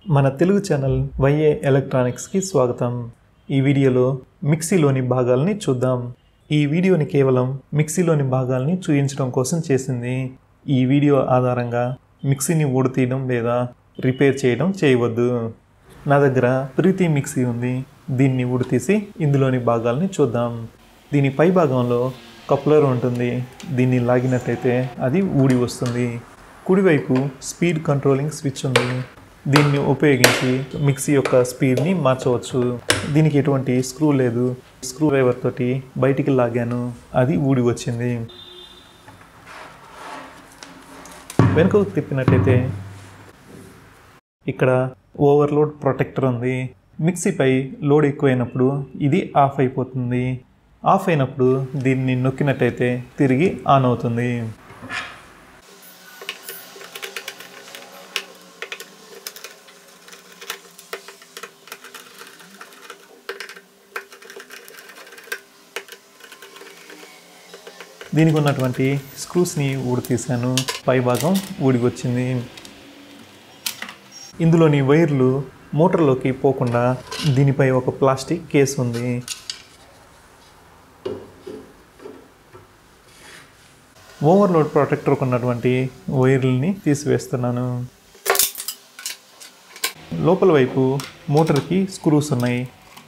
మన తెలుగు ఛానల్ వైఏ ఎలక్ట్రానిక్స్కి స్వాగతం ఈ వీడియోలో మిక్సీలోని భాగాల్ని చూద్దాం ఈ వీడియోని కేవలం మిక్సీలోని భాగాల్ని చూపించడం కోసం చేసింది ఈ వీడియో ఆధారంగా మిక్సీని ఊడతీయడం లేదా రిపేర్ చేయడం చేయవద్దు నా దగ్గర ప్రీతి మిక్సీ ఉంది దీన్ని ఊడతీసి ఇందులోని భాగాల్ని చూద్దాం దీని పై భాగంలో కప్లర్ ఉంటుంది దీన్ని లాగినట్టయితే అది ఊడి వస్తుంది కుడివైపు స్పీడ్ కంట్రోలింగ్ స్విచ్ ఉంది దీన్ని ఉపయోగించి మిక్సీ యొక్క స్పీడ్ని మార్చవచ్చు దీనికి ఎటువంటి స్క్రూ లేదు స్క్రూ డ్రైవర్ తోటి బయటికి లాగాను అది ఊడి వచ్చింది వెనుకకు తిప్పినట్టయితే ఇక్కడ ఓవర్లోడ్ ప్రొటెక్టర్ ఉంది మిక్సీపై లోడ్ ఎక్కువైనప్పుడు ఇది ఆఫ్ అయిపోతుంది ఆఫ్ అయినప్పుడు దీన్ని నొక్కినట్టయితే తిరిగి ఆన్ అవుతుంది దీనికి ఉన్నటువంటి స్క్రూస్ని ఊడి తీశాను పై భాగం ఊడి వచ్చింది ఇందులోని వైర్లు మోటార్లోకి పోకుండా దీనిపై ఒక ప్లాస్టిక్ కేస్ ఉంది ఓవర్లోడ్ ప్రొటెక్టర్కు ఉన్నటువంటి వైర్లని తీసివేస్తున్నాను లోపల వైపు మోటార్కి స్క్రూస్ ఉన్నాయి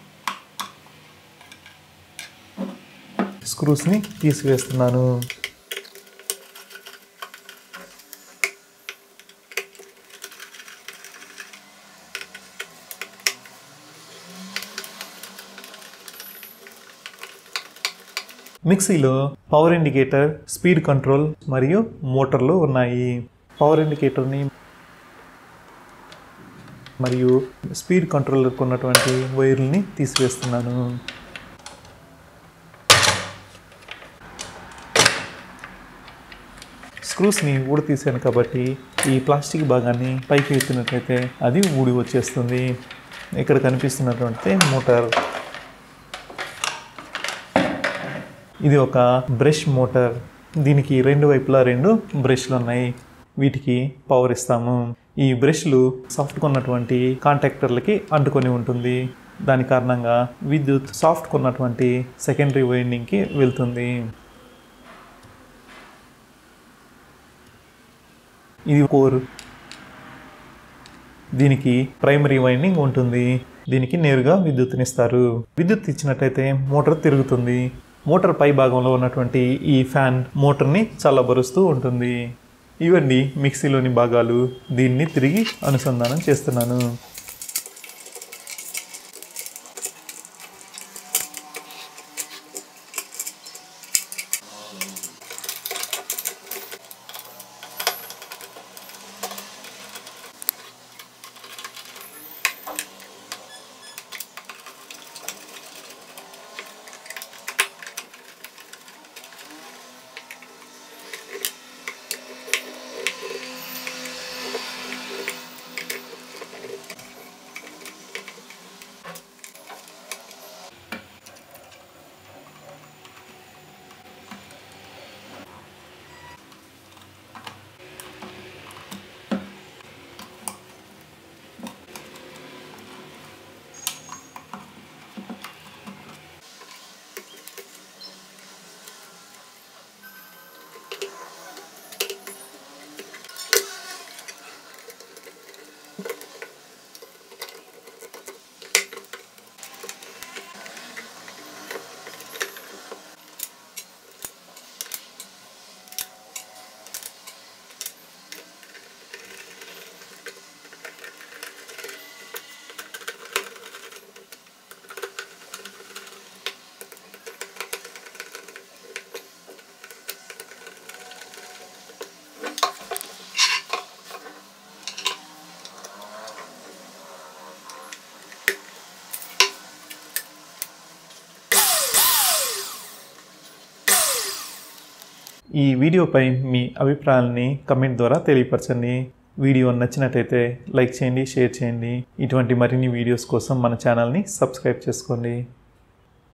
స్క్రూస్ని తీసివేస్తున్నాను మిక్సీలో పవర్ ఇండికేటర్ స్పీడ్ కంట్రోల్ మరియు మోటార్లు ఉన్నాయి పవర్ ఇండికేటర్ని మరియు స్పీడ్ కంట్రోలర్కి ఉన్నటువంటి వైర్లని తీసివేస్తున్నాను స్క్రూస్ని ఊడి తీసాను కాబట్టి ఈ ప్లాస్టిక్ భాగాన్ని పైకి ఎత్తినట్లయితే అది ఊడి వచ్చేస్తుంది ఇక్కడ కనిపిస్తున్నటువంటి మోటార్ ఇది ఒక బ్రష్ మోటార్ దీనికి రెండు వైపులా రెండు బ్రష్లు ఉన్నాయి వీటికి పవర్ ఇస్తాము ఈ బ్రష్లు సాఫ్ట్ కొన్నటువంటి కాంటాక్టర్లకి అంటుకొని ఉంటుంది దాని కారణంగా విద్యుత్ సాఫ్ట్ కొన్నటువంటి సెకండరీ వైండింగ్కి వెళ్తుంది ఇది కోర్ దీనికి ప్రైమరీ వైండింగ్ ఉంటుంది దీనికి నేరుగా విద్యుత్నిస్తారు విద్యుత్ ఇచ్చినట్టయితే మోటార్ తిరుగుతుంది మోటార్ పై భాగంలో ఉన్నటువంటి ఈ ఫ్యాన్ మోటార్ని చల్లబరుస్తూ ఉంటుంది ఇవన్నీ మిక్సీలోని భాగాలు దీన్ని తిరిగి అనుసంధానం చేస్తున్నాను ఈ వీడియోపై మీ అభిప్రాయాలని కమెంట్ ద్వారా తెలియపరచండి వీడియో నచ్చినట్టయితే లైక్ చేయండి షేర్ చేయండి ఇటువంటి మరిన్ని వీడియోస్ కోసం మన ఛానల్ని సబ్స్క్రైబ్ చేసుకోండి